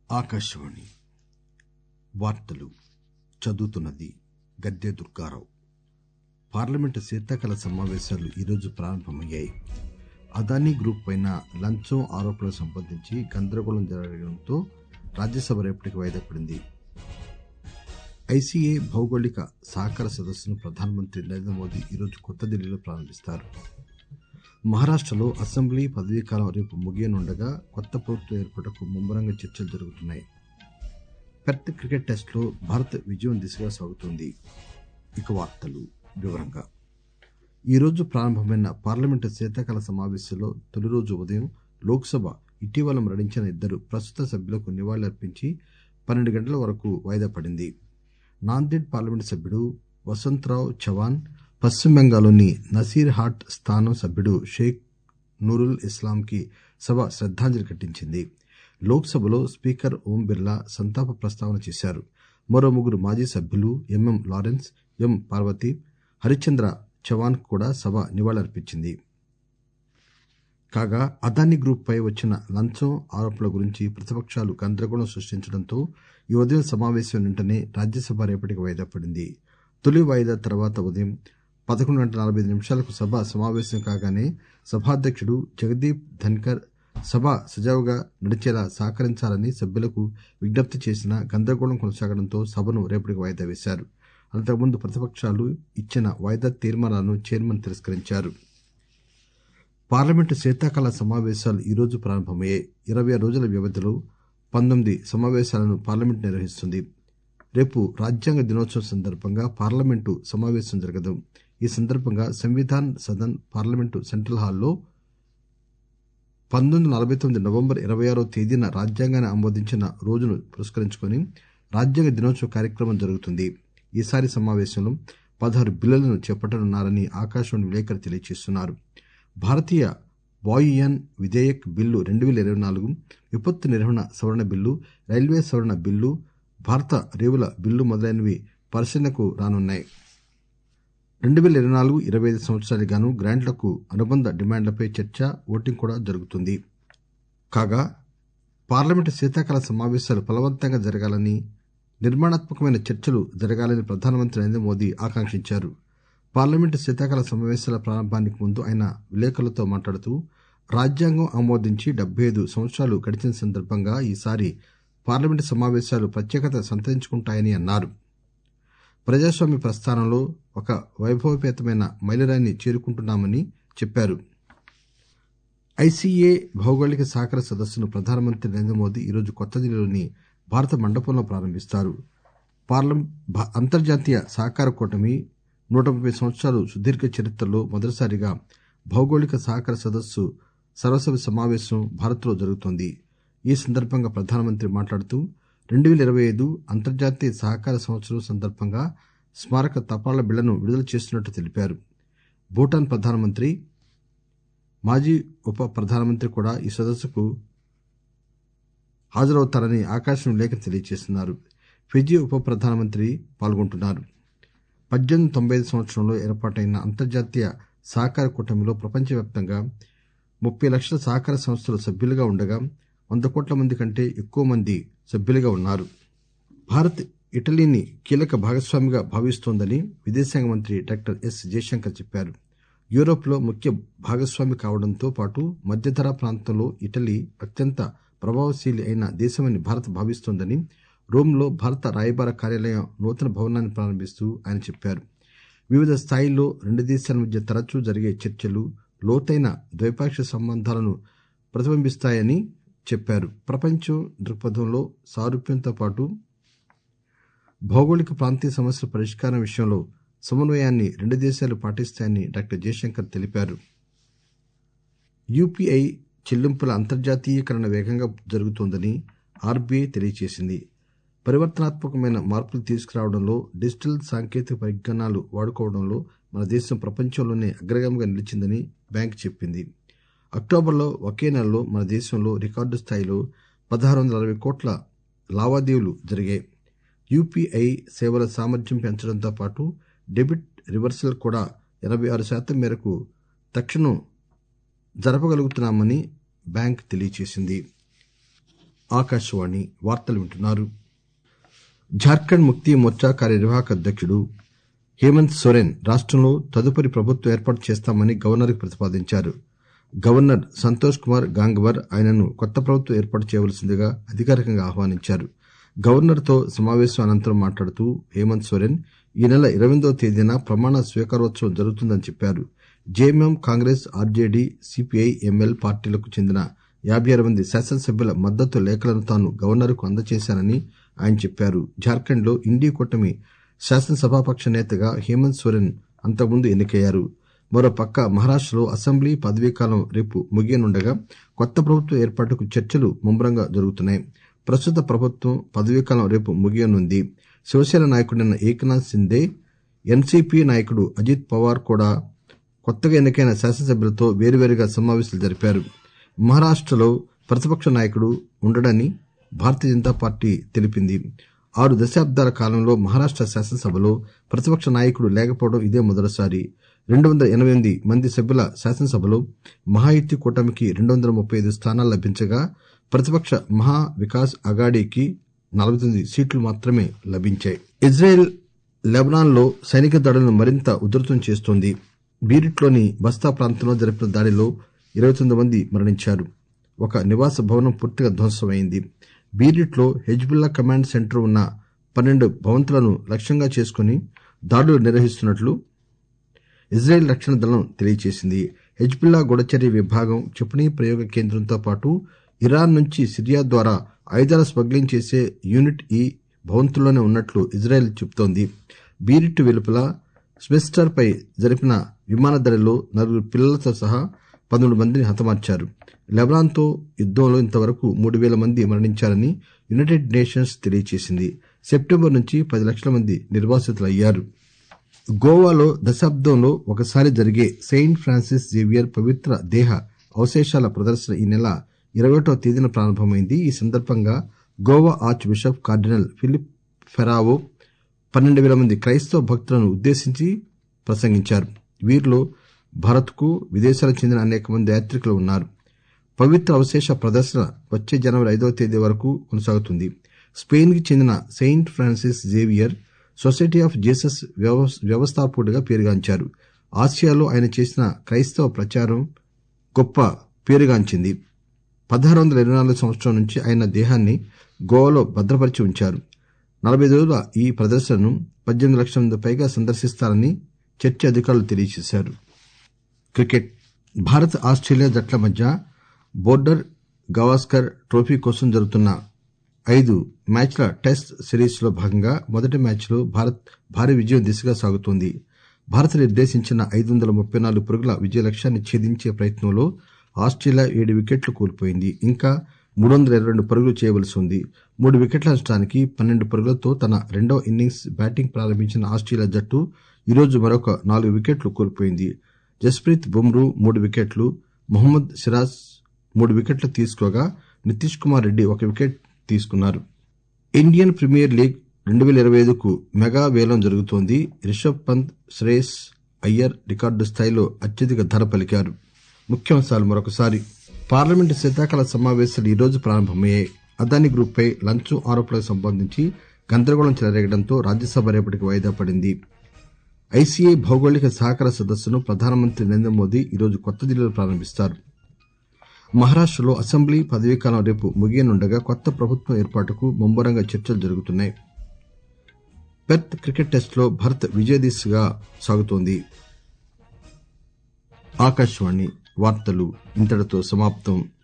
ఆకాశవాణి వార్తలు చదువుతున్నది గద్దె దుర్గారావు పార్లమెంటు శీతాకాల సమావేశాలు ఈరోజు ప్రారంభమయ్యాయి అదానీ గ్రూప్ పైన లంచం ఆరోపణలకు సంబంధించి గందరగోళం జరగడంతో రాజ్యసభ రేపటికి వాయిదా పడింది ఐసీఏ భౌగోళిక సహకార సదస్సును ప్రధానమంత్రి నరేంద్ర మోదీ ఈరోజు కొత్త ఢిల్లీలో ప్రారంభిస్తారు మహారాష్టలో అసెంబ్లీ పదవీకాలం రేపు ముగియనుండగా కొత్త ప్రభుత్వం ఏర్పాటుకు ముమ్మరంగా చర్చలు జరుగుతున్నాయి పెర్త్ క్రికెట్ టెస్టులో భారత్ విజయం దిశగా సాగుతోంది ఇక వార్తలు వివరంగా ఈరోజు ప్రారంభమైన పార్లమెంటు శీతాకాల సమావేశాల్లో తొలి రోజు ఉదయం లోక్సభ ఇటీవల మరణించిన ఇద్దరు ప్రస్తుత సభ్యులకు నివాళులర్పించి పన్నెండు గంటల వరకు వాయిదా పడింది నాందేడ్ పార్లమెంటు సభ్యుడు వసంతరావు చవాన్ పశ్చిమ బెంగాల్లోని నసీర్ హాట్ స్థానం సభ్యుడు షేక్ నూరుల్ ఇస్లాం కి సభ శ్రద్దాంజలి ఘటించింది లోక్సభలో స్పీకర్ ఓం బిర్లా సంతాప ప్రస్తావన చేశారు మరో ముగ్గురు మాజీ సభ్యులు M M Lawrence M Parvathi Harishchandra Chavan కు కూడా సభ నివాళులర్పించింది కాగా అదానీ గ్రూప్ పై వచ్చిన లంచం ఆరోపణల గురించి ప్రతిపకాలు గందరగోళం సృష్టించడంతో ఈ ఉదయం సమావేశం వెంటనే రాజ్యసభ రేపటికి వాయిదా పడింది తొలి వాయిదా తర్వాత ఉదయం పదకొండు గంటల నలభై ఐదు నిమిషాలకు సభ సమావేశం కాగానే సభాధ్యక్షుడు జగదీప్ ధన్కర్ సభ సజావుగా నడిచేలా సహకరించాలని సభ్యులకు విజ్ఞప్తి చేసినా గందరగోళం కొనసాగడంతో సభను రేపటికి వాయిదా వేశారు అంతకుముందు ప్రతిపకాలు ఇచ్చిన వాయిదా తీర్మానాలను చైర్మన్ తిరస్కరించారు పార్లమెంటు శీతాకాల సమావేశాలు ఈరోజు ప్రారంభమయ్యాయి ఇరవై రోజుల వ్యవధిలో పంతొమ్మిది సమావేశాలను పార్లమెంటు నిర్వహిస్తుంది రేపు రాజ్యాంగ దినోత్సవం సందర్భంగా పార్లమెంటు సమావేశం జరగదు ఈ సందర్భంగా సంవిధాన్ సదన్ పార్లమెంటు సెంట్రల్ హాల్లో పంతొమ్మిది నలభై తొమ్మిది నవంబర్ ఇరవై ఆరో తేదీన రాజ్యాంగాన్ని ఆమోదించిన రోజును పురస్కరించుకుని రాజ్యాంగ దినోత్సవ కార్యక్రమం జరుగుతుంది ఈసారి సమావేశంలో పదహారు బిల్లులను చేపట్టనున్నారని ఆకాశవాణి విలేకరి తెలియజేస్తున్నారు భారతీయ వాయుయాన్ విధేయక్ బిల్లు రెండు పేల ఇరవై నాలుగు విపత్తు నిర్వహణ సవరణ బిల్లు రైల్వే సవరణ బిల్లు భారత రేవుల బిల్లు మొదలైనవి పరిశీలనకు రానున్నాయి రెండు పేల ఇరవై నాలుగు ఇరవై ఐదు సంవత్సరానికి గాను గ్రాంట్లకు అనుబంధ డిమాండ్లపై చర్చ ఓటింగ్ కూడా జరుగుతుంది కాగా పార్లమెంటు శీతాకాల సమావేశాలు ఫలవంతంగా జరగాలని నిర్మాణాత్మకమైన చర్చలు జరగాలని ప్రధానమంత్రి నరేంద్ర మోదీ ఆకాంక్షించారు పార్లమెంటు శీతాకాల సమావేశాల ప్రారంభానికి ముందు ఆయన విలేకరులతో మాట్లాడుతూ రాజ్యాంగం ఆమోదించి డెబ్బై ఐదు సంవత్సరాలు గడిచిన సందర్భంగా ఈసారి పార్లమెంటు సమావేశాలు ప్రత్యేకత సంతరించుకుంటాయని అన్నారు ప్రజాస్వామ్య ప్రస్థానంలో ఒక వైభవపేతమైన మైలురాయిని చేరుకుంటున్నామని చెప్పారు ఐసీఏ భౌగోళిక సహకార సదస్సును ప్రధానమంత్రి నరేంద్ర మోదీ ఈరోజు కొత్త ఢిల్లీలోని భారత మండపంలో ప్రారంభిస్తారు అంతర్జాతీయ సహకార కూటమి నూట ముప్పై సంవత్సరాలు సుదీర్ఘ చరిత్రలో మొదటిసారిగా భౌగోళిక సహకార సదస్సు సర్వసభ్య సమావేశం భారత్లో జరుగుతోంది ఈ సందర్భంగా ప్రధానమంత్రి మాట్లాడుతూ రెండు పేల ఇరవై ఐదు అంతర్జాతీయ సహకార సంవత్సరం సందర్భంగా స్మారక తపాలా బిళ్లను విడుదల చేస్తున్నట్టు తెలిపారు భూటాన్ ప్రధానమంత్రి మాజీ ఉప ప్రధానమంత్రి కూడా ఈ సదస్సుకు హాజరవుతారని ఆకాశవాణి లేఖ తెలియజేస్తున్నారు ఫిజీ ఉప ప్రధానమంత్రి పాల్గొంటున్నారు పద్దెనిమిది తొంభై ఐదు సంవత్సరంలో ఏర్పాటైన అంతర్జాతీయ సహకార కూటమిలో ప్రపంచవ్యాప్తంగా ముప్పై లక్షల సహకార సంస్థలు సభ్యులుగా ఉండగా వంద కోట్ల మంది కంటే ఎక్కువ మంది సభ్యులుగా ఉన్నారు భారత్ ఇటలీని కీలక భాగస్వామిగా భావిస్తోందని విదేశాంగ మంత్రి డాక్టర్ ఎస్ జయశంకర్ చెప్పారు యూరోప్ లో ముఖ్య భాగస్వామి కావడంతో పాటు మధ్యధరా ప్రాంతంలో ఇటలీ అత్యంత ప్రభావశీలి అయిన దేశమని భారత్ భావిస్తోందని రోమ్లో భారత రాయబార కార్యాలయం నూతన భవనాన్ని ప్రారంభిస్తూ ఆయన చెప్పారు వివిధ స్థాయిల్లో రెండు దేశాల మధ్య తరచూ జరిగే చర్చలు లోతైన ద్వైపాక్షిక సంబంధాలను ప్రతిబింబిస్తాయని చెప్పారు ప్రపంచం దృక్పథంలో సారూప్యంతో పాటు భౌగోళిక ప్రాంతీయ సమస్యల పరిష్కారం విషయంలో సమన్వయాన్ని రెండు దేశాలు పాటిస్తాయని డాక్టర్ జయశంకర్ తెలిపారు యూపీఐ చెల్లింపుల అంతర్జాతీయకరణ వేగంగా జరుగుతోందని ఆర్బీఐ తెలియజేసింది పరివర్తనాత్మకమైన మార్పులు తీసుకురావడంలో డిజిటల్ సాంకేతిక పరిజ్ఞానాలు వాడుకోవడంలో మన దేశం ప్రపంచంలోనే అగ్రగామిగా నిలిచిందని బ్యాంక్ చెప్పింది అక్టోబర్లో ఒకే నెలలో మన దేశంలో రికార్డు స్థాయిలో పదహారు వందల అరవై కోట్ల లావాదేవీలు జరిగాయి యూపీఐ సేవల సామర్థ్యం పెంచడంతో పాటు డెబిట్ రివర్సల్ కూడా ఎనభై ఆరు శాతం మేరకు తక్షణం జరపగలుగుతున్నామని బ్యాంక్ తెలియజేసింది ఆకాశవాణి వార్తలు వింటున్నారు జార్ఖండ్ ముక్తి మోర్చా కార్యనిర్వాహక అధ్యకుడు హేమంత్ సోరెన్ రాష్టంలో తదుపరి ప్రభుత్వం ఏర్పాటు చేస్తామని గవర్నర్ కు ప్రతిపాదించారు గవర్నర్ సంతోష్ కుమార్ గాంగ్వార్ ఆయనను కొత్త ప్రభుత్వం ఏర్పాటు చేయవలసిందిగా అధికారికంగా ఆహ్వానించారు గవర్నర్ తో సమావేశం అనంతరం మాట్లాడుతూ హేమంత్ సోరెన్ ఈ నెల ఇరవైదో తేదీన ప్రమాణ స్వీకారోత్సవం జరుగుతుందని చెప్పారు J M M Congress R J D C P I M L పార్టీలకు చెందిన యాబై ఆరు మంది శాసనసభ్యుల మద్దతు లేఖలను తాను గవర్నర్ కు అందజేశానని ఆయన చెప్పారు జార్ఖండ్ లో ఇండీ కూటమి శాసనసభాపక్ష నేతగా హేమంత్ సోరెన్ అంతకుముందు ఎన్నికయ్యారు మరోపక్క మహారాష్టలో అసెంబ్లీ పదవీకాలం రేపు ముగియనుండగా కొత్త ప్రభుత్వం ఏర్పాటుకు చర్చలు ముమ్మరంగా జరుగుతున్నాయి ప్రస్తుత ప్రభుత్వం పదవీకాలం రేపు ముగియనుంది శివసేన నాయకుడైన ఏకనాథ్ సిందే ఎన్సీపీ నాయకుడు అజిత్ పవార్ కూడా కొత్తగా ఎన్నికైన శాసనసభ్యులతో వేర్వేరుగా సమావేశాలు జరిపారు మహారాష్టలో ప్రతిపక్ష నాయకుడు ఉండడని భారతీయ జనతా పార్టీ తెలిపింది ఆరు దశాబ్దాల కాలంలో మహారాష్ట శాసనసభలో ప్రతిపక్ష నాయకుడు లేకపోవడం ఇదే మొదటిసారి రెండు వందల ఎనబై ఎనిమిది మంది సభ్యుల శాసనసభలో మహాయుతి కూటమికి రెండు వందల ముప్పై ఐదు స్థానాలు లభించగా ప్రతిపక్ష మహా వికాస్ అఘాడీకి నలభై తొమ్మిది సీట్లు మాత్రమే లభించాయి ఇజ్రాయెల్ లెబనాన్ లో సైనిక దాడులను మరింత ఉధృతం చేస్తోంది బీరిట్లోని బస్తా ప్రాంతంలో జరిపిన దాడిలో ఇరవై తొమ్మిది మంది మరణించారు ఒక నివాస భవనం పూర్తిగా ధ్వంసమైంది బీరిట్లో హెజ్బుల్లా కమాండ్ సెంటర్ ఉన్న పన్నెండు భవంతులను లక్ష్యంగా చేసుకుని దాడులు నిర్వహిస్తున్నట్లు ఇజ్రాయెల్ రక్షణ దళం తెలియజేసింది హెజ్బుల్లా గూఢచర్య విభాగం క్షిపణి ప్రయోగ కేంద్రంతో పాటు ఇరాన్ నుంచి సిరియా ద్వారా ఆయుధాల స్మగ్లింగ్ చేసే యూనిట్ ఈ భవంతుల్లోనే ఉన్నట్లు ఇజ్రాయెల్ చెబుతోంది బీరిట్ వెలుపల స్మిస్టర్ పై జరిపిన విమాన దాడిలో నలుగురు పిల్లలతో సహా పదమూడు మందిని హతమార్చారు లెబనాన్ తో యుద్దంలో ఇంతవరకు మూడు వేల మంది మరణించారని యునైటెడ్ నేషన్స్ తెలియజేసింది సెప్టెంబర్ నుంచి పది లక్షల మంది నిర్వాసితులయ్యారు గోవాలో దశాబ్దంలో ఒకసారి జరిగే సెయింట్ ఫ్రాన్సిస్ జేవియర్ పవిత్ర దేహ అవశేషాల ప్రదర్శన ఈ నెల ఇరవై ఒకటవ తేదీన ప్రారంభమైంది ఈ సందర్భంగా Goa archbishop cardinal Filipe Ferrao పన్నెండు వేల మంది క్రైస్తవ భక్తులను ఉద్దేశించి ప్రసంగించారు వీరిలో భారత్ కు విదేశాలకు చెందిన అనేక మంది యాత్రికులు ఉన్నారు పవిత్ర అవశేష ప్రదర్శన వచ్చే జనవరి ఐదవ తేదీ వరకు కొనసాగుతుంది స్పెయిన్ కి చెందిన Saint Francis Xavier Society of Jesus వ్యవస్థాపకుడిగా పేరుగాంచారు ఆసియాలో ఆయన చేసిన క్రైస్తవ ప్రచారం గొప్ప పేరుగాంచింది పదహారు వందల ఇరవై నాలుగు సంవత్సరం నుంచి ఆయన దేహాన్ని గోవాలో భద్రపరిచి ఉంచారు నలభై రోజుల ఈ ప్రదర్శనను పద్దెనిమిది లక్షల మంది పైగా సందర్శిస్తారని చర్చి అధికారులు తెలియజేశారు క్రికెట్ భారత్ ఆస్ట్రేలియా జట్ల మధ్య బోర్డర్ గవాస్కర్ ట్రోఫీ కోసం జరుగుతున్న ఐదు మ్యాచ్ల టెస్ట్ సిరీస్ లో భాగంగా మొదటి మ్యాచ్ లో భారత్ భారీ విజయం దిశగా సాగుతోంది భారత్ నిర్దేశించిన ఐదు వందల ముప్పై నాలుగు పరుగుల విజయ లక్ష్యాన్ని ఛేదించే ప్రయత్నంలో ఆస్ట్రేలియా ఏడు వికెట్లు కోల్పోయింది ఇంకా మూడు వందల ఇరవై రెండు పరుగులు చేయవలసి ఉంది మూడు వికెట్ల నష్టానికి పన్నెండు పరుగులతో తన రెండవ ఇన్నింగ్స్ బ్యాటింగ్ ప్రారంభించిన ఆస్ట్రేలియా జట్టు ఈరోజు మరొక నాలుగు వికెట్లు కోల్పోయింది జస్ప్రీత్ బుమ్రూ మూడు వికెట్లు మొహమ్మద్ సిరాజ్ మూడు వికెట్లు తీసుకోగా నితీష్ కుమార్ రెడ్డి ఒక వికెట్ తీసుకున్నారు ఇండియన్ ప్రీమియర్ లీగ్ రెండు పేల ఇరవై ఐదుకు మెగా వేలం జరుగుతోంది రిషబ్ పంత్ శ్రేయస్ అయ్యర్ రికార్డు స్థాయిలో అత్యధిక ధర పలికారు ముఖ్యాంశాలు మరొకసారి పార్లమెంటు శీతాకాల సమావేశాలు ఈరోజు ప్రారంభమయ్యాయి అదానీ గ్రూప్ పై లంచం ఆరోపణలకు సంబంధించి గందరగోళం చెలరేగడంతో రాజ్యసభ రేపటికి వాయిదా పడింది ఐసీఏ భౌగోళిక సహకార సదస్సును ప్రధానమంత్రి నరేంద్ర మోదీ ఈరోజు కొత్త ఢిల్లీలో ప్రారంభిస్తారు మహారాష్టలో అసెంబ్లీ పదవీకాలం రేపు ముగియనుండగా కొత్త ప్రభుత్వం ఏర్పాటుకు ముమ్మరంగా చర్చలు జరుగుతున్నాయి పెర్త్ క్రికెట్ టెస్టులో భారత్ విజయ దిశగా సాగుతోంది ఆకాశవాణి వార్తలు ఇంతటితో సమాప్తం